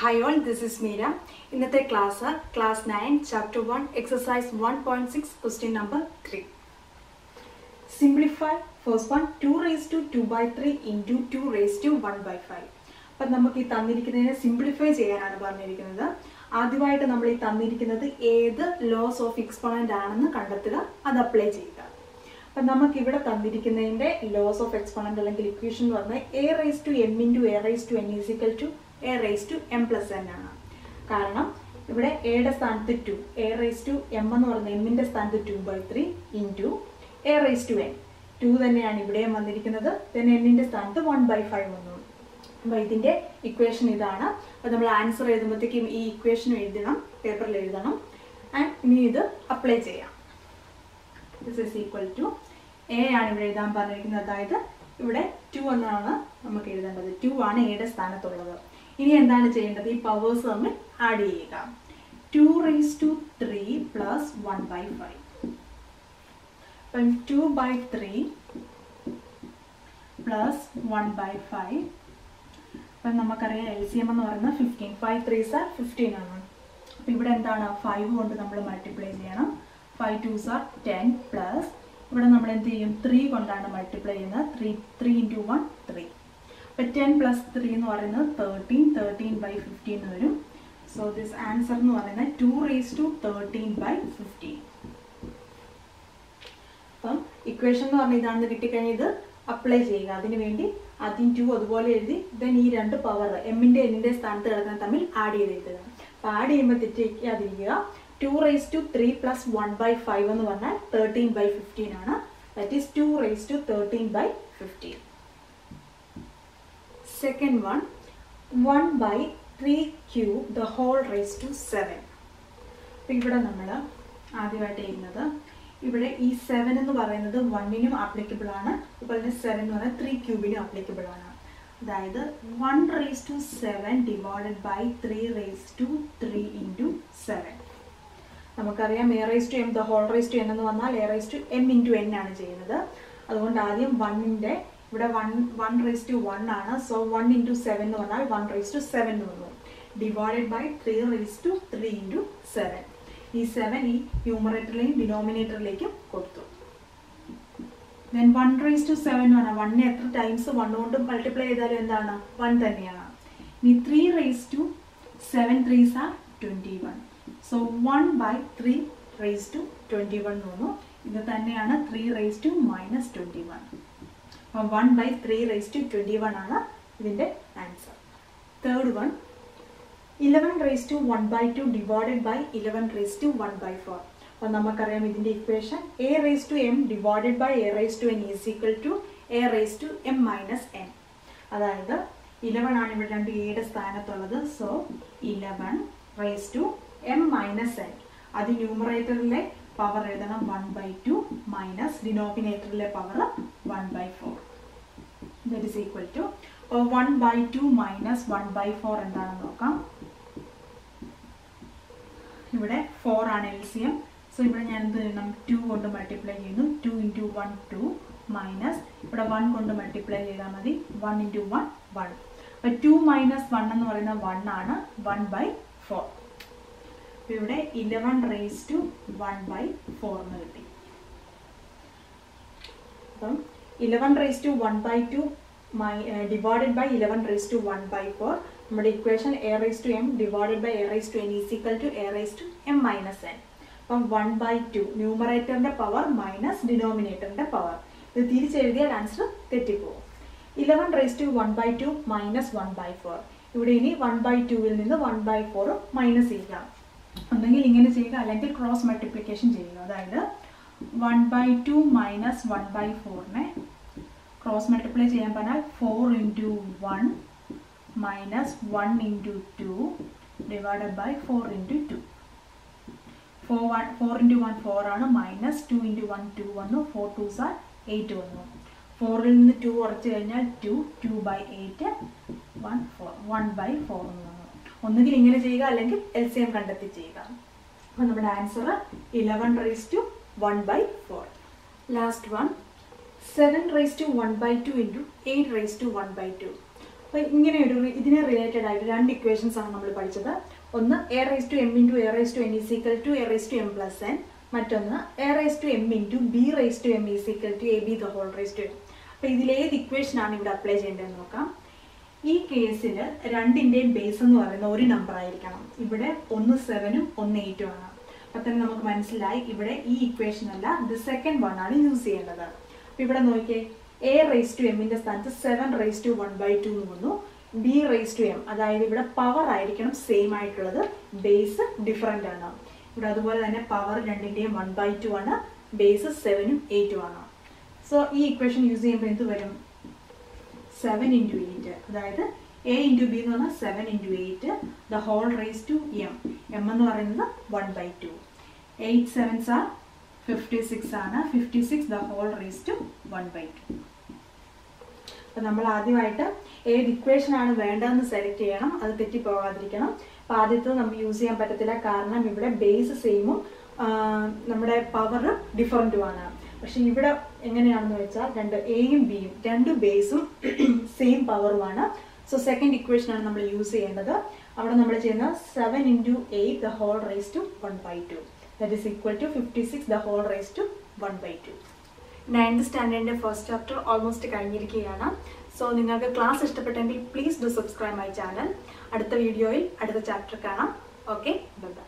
hi all this is Meera ഇന്നത്തെ class class nine chapter one exercise one point six question number three simplify first one two raise to two by three into two raise to one by five അപ്പം നമുക്ക് ഈ തന്നിരിക്കുന്നതിനെ simplify ചെയ്യാനാണ് പറഞ്ഞിരിക്കുന്നത് ആദ്യമായിട്ട് നമ്മൾ ഈ തന്നിരിക്കുന്നത് ഏത് ലോസ് ഓഫ് എക്സ്പോണൻ്റ് ആണെന്ന് കണ്ടെത്തുക അത് അപ്ലൈ ചെയ്യുക അപ്പം നമുക്ക് ഇവിടെ തന്നിരിക്കുന്നതിൻ്റെ ലോസ് ഓഫ് എക്സ്പോണൻ്റ് അല്ലെങ്കിൽ ഇക്വേഷൻ എന്ന് പറഞ്ഞാൽ a raise to m into a raise to n is equal to a raise to m plus n ആണ് കാരണം ഇവിടെ എയുടെ സ്ഥാനത്ത് to a raise to m എന്ന് പറയുന്നത് എമ്മിൻ്റെ സ്ഥാനത്ത് two by three into a raise to n two തന്നെയാണ് ഇവിടെയും വന്നിരിക്കുന്നത് ദെൻ എന്നിൻ്റെ സ്ഥാനത്ത് വൺ ബൈ ഫൈവ് വന്നു അപ്പോൾ ഇതിൻ്റെ ഇക്വേഷൻ ഇതാണ് അപ്പോൾ നമ്മൾ ആൻസർ എഴുതുമ്പോഴത്തേക്കും ഈ ഇക്വേഷൻ എഴുതണം പേപ്പറിൽ എഴുതണം ആൻഡ് ഇനി ഇത് അപ്ലൈ ചെയ്യാം this is equal to a ആണ് ഇവിടെ എഴുതാൻ പറഞ്ഞിരിക്കുന്നത് അതായത് ഇവിടെ ടു എന്നാണ് നമുക്ക് എഴുതേണ്ടത് ടു ആണ് എയുടെ സ്ഥാനത്തുള്ളത് ഇനി എന്താണ് ചെയ്യേണ്ടത് ഈ പവേഴ്സ് തമ്മിൽ ആഡ് ചെയ്യുക two raise to three plus one by five അപ്പം two by three plus one by five അപ്പം നമുക്കറിയാം എൽ സി എം എന്ന് പറയുന്നത് fifteen five three are fifteen ആണ് അപ്പം ഇവിടെ എന്താണ് ഫൈവ് കൊണ്ട് നമ്മൾ മൾട്ടിപ്ലൈ ചെയ്യണം five two are ten plus ഇവിടെ നമ്മൾ എന്ത് ചെയ്യും ത്രീ കൊണ്ടാണ് മൾട്ടിപ്ലൈ ചെയ്യുന്നത് three three into one three അപ്പം ടെൻ പ്ലസ് ത്രീ എന്ന് പറയുന്നത് തേർട്ടീൻ തേർട്ടീൻ ബൈ ഫിഫ്റ്റീൻ എന്ന് വരും സോ ദിസ് ആൻസർ എന്ന് പറയുന്നത് two raise to thirteen by fifteen അപ്പം ഇക്വേഷൻ എന്ന് പറഞ്ഞാൽ ഇതാണെന്ന് കിട്ടിക്കഴിഞ്ഞാൽ ഇത് അപ്ലൈ ചെയ്യുക അതിന് വേണ്ടി ആദ്യം ടു അതുപോലെ എഴുതി ദെൻ ഈ രണ്ട് പവർ എമ്മിൻ്റെ എന്നിൻ്റെ സ്ഥാനത്ത് കിടക്കുന്ന തമ്മിൽ ആഡ് ചെയ്ത് എഴുതുക അപ്പോൾ ആഡ് ചെയ്യുമ്പോൾ തെറ്റിക്കാതിരിക്കുക two raise to three plus one by five എന്ന് പറഞ്ഞാൽ തേർട്ടീൻ ബൈ ഫിഫ്റ്റീൻ ആണ് that is two raise to thirteen by fifteen second one one by three cube the whole raise to seven അപ്പോൾ ഇവിടെ നമ്മൾ ആദ്യമായിട്ട് ചെയ്യുന്നത് ഇവിടെ ഈ സെവൻ എന്ന് പറയുന്നത് വണ്ണിനും ആപ്ലിക്കബിൾ ആണ് അതുപോലെ തന്നെ സെവൻ എന്ന് പറയുന്നത് ത്രീ ക്യൂബിനും ആപ്ലിക്കബിൾ ആണ് അതായത് one raise to seven divided by three raise to three into seven നമുക്കറിയാം a raise to m the whole raise to n എന്ന് വന്നാൽ a raise to m into n ആണ് ചെയ്യുന്നത് അതുകൊണ്ട് ആദ്യം വണ്ണിൻ്റെ ഇവിടെ one one raise to one ആണ് സോ വൺ ഇൻറ്റു സെവൻ എന്ന് പറഞ്ഞാൽ വൺ റേസ് ടു സെവൻ എന്ന് വന്നു divided by three raise to three into seven ഈ സെവൻ ഈ ന്യൂമറേറ്ററിലേക്കും ഡിനോമിനേറ്ററിലേക്കും കൊടുത്തു then one raise to seven ആണ് വണ്ണിനെ എത്ര ടൈംസ് വൺ കൊണ്ട് മൾട്ടിപ്ലൈ ചെയ്താലും എന്താണ് വൺ തന്നെയാണ് ഇനി three raise to seven threes are twenty one so one by three raise to twenty one എന്ന് തോന്നുന്നു ഇത് തന്നെയാണ് three raise to minus twenty one അപ്പം one by three raise to twenty one ആണ് ഇതിൻ്റെ answer third one eleven raise to one by two divided by eleven raise to one by four അപ്പോൾ നമുക്കറിയാം ഇതിൻ്റെ equation a raise to m divided by a raise to N is equal to a raise to m minus n അതായത് eleven ആണ് ഇവിടെ രണ്ട് എയുടെ സ്ഥാനത്തുള്ളത് so eleven raise to m minus n അത് ന്യൂമറേറ്ററിലെ പവർ എഴുതണം വൺ ബൈ ടു മൈനസ് ഡിനോമിനേറ്ററിലെ power one by four that is equal to one by two minus one by four എന്താണെന്ന് നോക്കാം ഇവിടെ ഫോർ ആണ് എൽ സി എം സോ ഇവിടെ ഞാൻ എന്ത് ചെയ്യണം ടു കൊണ്ട് മൾട്ടിപ്ലൈ ചെയ്യുന്നു two into one two minus ഇവിടെ വൺ കൊണ്ട് മൾട്ടിപ്ലൈ ചെയ്താൽ മതി വൺ ഇൻറ്റു വൺ വൺ അപ്പോൾ ടു മൈനസ് വൺ എന്ന് പറയുന്നത് വൺ ആണ് വൺ ബൈ ഫോർ അപ്പോൾ ഇവിടെ eleven raise to one by four എന്ന് കിട്ടി അപ്പം eleven raise to one by two my divided by eleven raise to one by four നമ്മുടെ equation a raise to m divided by a raise to n is equal to a raise to m minus n അപ്പം one by two ന്യൂമറേറ്ററിൻ്റെ power minus ഡിനോമിനേറ്ററിൻ്റെ power ഇത് തിരിച്ചെഴുതിയാൽ answer തെറ്റിപ്പോകും eleven raise to one by two minus one by four ഇവിടെ ഇനി one by ടുവിൽ നിന്ന് വൺ ബൈ ഫോർ മൈനസ് ചെയ്യുക ഒന്നെങ്കിൽ ഇങ്ങനെ ചെയ്യുക അല്ലെങ്കിൽ ക്രോസ് മൾട്ടിപ്ലിക്കേഷൻ ചെയ്യുക അതായത് one by two minus one by ഫോറിനെ ക്രോസ് മൾട്ടിപ്ലൈ ചെയ്യാൻ പറഞ്ഞാൽ four into one minus one into two divided by four into two four one four into one four ആണ് minus two into one two വന്നു four two are eight വന്നു ഫോറിൽ നിന്ന് two കുറച്ച് കഴിഞ്ഞാൽ two two by eight one four one by four എന്ന് വന്നു ഒന്നുകിൽ ഇങ്ങനെ ചെയ്യുക അല്ലെങ്കിൽ എൽ സി എം കണ്ടെത്തി ചെയ്യുക അപ്പോൾ നമ്മുടെ answer eleven raise to one by four last one seven raise to one by two into eight raise to one by two അപ്പോൾ ഇങ്ങനെ ഒരു ഇതിനെ റിലേറ്റഡ് ആയിട്ട് രണ്ട് ഇക്വേഷൻസ് ആണ് നമ്മൾ പഠിച്ചത് ഒന്ന് a rise to m into a rise to n is equal to a rise to m plus n മറ്റൊന്ന് a rise to m into b rise to m is equal to a b the whole rise to m അപ്പോൾ ഇതിലേത് equation ആണ് ഇവിടെ apply ചെയ്യേണ്ടതെന്ന് നോക്കാം ഈ കേസിൽ രണ്ടിൻ്റെയും ബേസ് എന്ന് പറയുന്ന ഒരു നമ്പർ ആയിരിക്കണം ഇവിടെ ഒന്ന് സെവനും ഒന്ന് എയ്റ്റും ആണ് അപ്പം തന്നെ നമുക്ക് മനസ്സിലായി ഇവിടെ ഈ ഇക്വേഷൻ അല്ല ദ സെക്കൻഡ് വൺ ആണ് യൂസ് ചെയ്യേണ്ടത് അപ്പം ഇവിടെ നോക്കിയേ എ റേസ് ടു എമ്മിൻ്റെ സ്ഥാനത്ത് seven raise to one by two എന്ന് വന്നു ബി റേസ് ടു എം അതായത് ഇവിടെ പവർ ആയിരിക്കണം സെയിം ആയിട്ടുള്ളത് ബേസ് ഡിഫറെൻ്റ് ആണ് ഇവിടെ അതുപോലെ തന്നെ പവർ രണ്ടിൻ്റെയും വൺ ബൈ ടു ആണ് ബേസ് സെവനും എയ്റ്റും ആണ് സോ ഈ ഇക്വേഷൻ യൂസ് ചെയ്യുമ്പോൾ എന്ത് വരും സെവൻ ഇൻറ്റു എയ്റ്റ് അതായത് എ ഇൻറ്റു ബി എന്ന് പറഞ്ഞാൽ seven into eight the whole raise to m m എന്ന് പറയുന്നത് one by two eight sevens are fifty six ആണ് fifty six the whole raise to one by two അപ്പം നമ്മൾ ആദ്യമായിട്ട് ഏത് ഇക്വേഷൻ ആണ് വേണ്ടതെന്ന് സെലക്ട് ചെയ്യണം അത് തെറ്റിപ്പോകാതിരിക്കണം അപ്പം ആദ്യത്തെ നമുക്ക് യൂസ് ചെയ്യാൻ പറ്റത്തില്ല കാരണം ഇവിടെ ബേസ് സെയിമും നമ്മുടെ പവർ ഡിഫറൻറ്റുമാണ് പക്ഷെ ഇവിടെ എങ്ങനെയാണെന്ന് വെച്ചാൽ രണ്ട് എയും ബിയും രണ്ട് ബേസും സെയിം പവറുമാണ് സോ സെക്കൻഡ് ഇക്വേഷൻ ആണ് നമ്മൾ യൂസ് ചെയ്യേണ്ടത് അവിടെ നമ്മൾ ചെയ്യുന്നത് seven into eight the whole raise to one by two that is equal to fifty six the whole raise to one by two ninth സ്റ്റാൻഡേർഡിൻ്റെ ഫസ്റ്റ് ചാപ്റ്റർ ഓൾമോസ്റ്റ് കഴിഞ്ഞിരിക്കുകയാണ് so നിങ്ങൾക്ക് class ഇഷ്ടപ്പെട്ടെങ്കിൽ please do subscribe my channel അടുത്ത വീഡിയോയിൽ അടുത്ത chapter കാണാം okay bye